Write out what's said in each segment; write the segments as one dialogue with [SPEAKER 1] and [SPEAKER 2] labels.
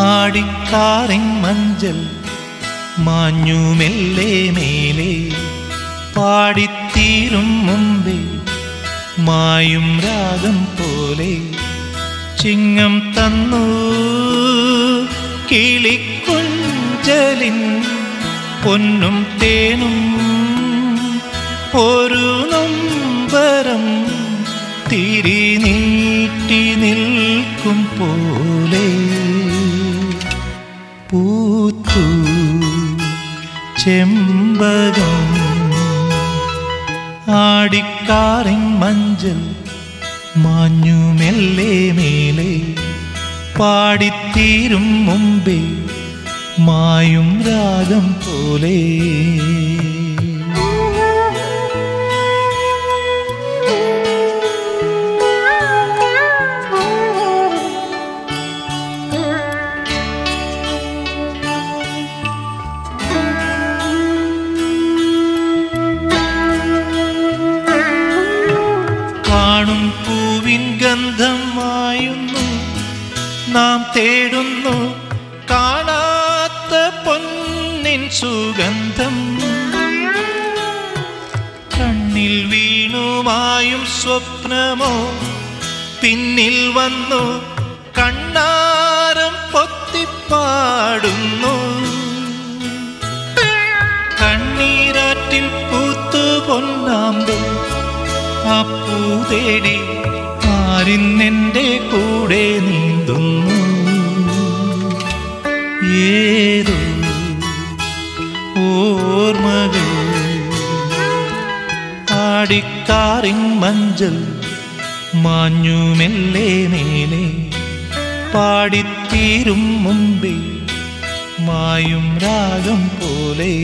[SPEAKER 1] ആടിക്കാറിൻ മഞ്ചൽ മാഞ്ഞു മെല്ലെ മേലെ പാടിത്തീരും മുമ്പേ മായും രാഗം പോലെ ചിങ്ങം തന്നു കിളിക്കുഞ്ചലിൻ പൊന്നും തേനും ഒരു നൊമ്പരം തിരി നീട്ടി നിൽക്കും പോലെ പൂത്തു ചെമ്പകം ആടിക്കാറിൻ മഞ്ചൽ മാഞ്ഞു മെല്ലെ മേലെ പാടിത്തീരും മുമ്പേ മായും രാഗം പോലെ കാണും പൂവിൻ ഗന്ധം മായുന്നു നാം തേടുന്നു കാണാത്ത പൊന്നിൻ സുഗന്ധം കണ്ണിൽ വീണുമായും സ്വപ്നമോ പിന്നിൽ വന്നു കണ്ണാരം പൊത്തിപ്പാടുന്നു കണ്ണീരാറ്റിൽ പൂത്തു പൊന്നാമ്പേ ആ പൂ തേടി ആരിന്നെൻ്റെ കൂടെ നീന്തുന്നു ഏതോ ഓർമ്മകൾ ആടിക്കാറിൻ മഞ്ചൽ മാഞ്ഞു മെല്ലെ മേലെ പാടിത്തീരും മുമ്പേ മായും രാഗം പോലെ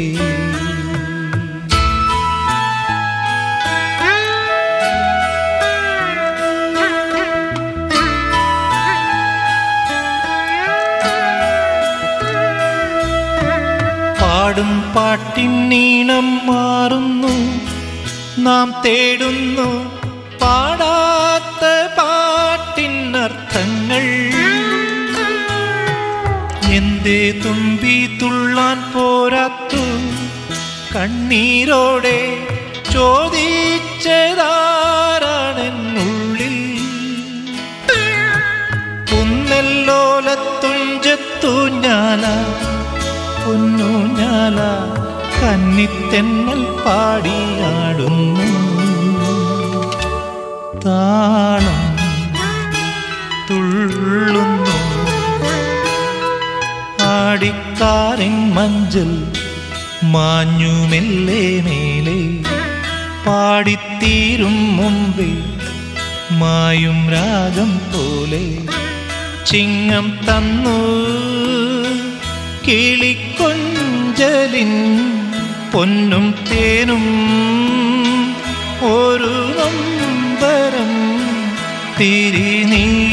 [SPEAKER 1] പാടും പാട്ടിൻ നീണം മാറുന്നു നാം തേടുന്നു പാടാത്ത പാട്ടിൻ അർത്ഥങ്ങൾ എന്തേ തുമ്പി തുള്ളാൻ പോരാത്തു കണ്ണീരോടെ ചോദിച്ചതാരാണെന്നുള്ളിൽ പുന്നല്ലോലത്തുഞ്ചത്തൂഞ്ഞാല പൊന്നൂഞ്ഞാല കന്നിത്തെന്നൽ പാടിയാടുന്നു താളം തുള്ളുന്നു ആടിക്കാറിൻ മഞ്ചൽ മാഞ്ഞു മെല്ലെ മേലെ പാടിത്തീരും മുമ്പേ മായും രാഗം പോലെ ചിങ്ങം തന്നു കിളിക്കൊഞ്ചലിൻ പൊന്നും തേനും ഒരു നമ്പരം തിരി നീ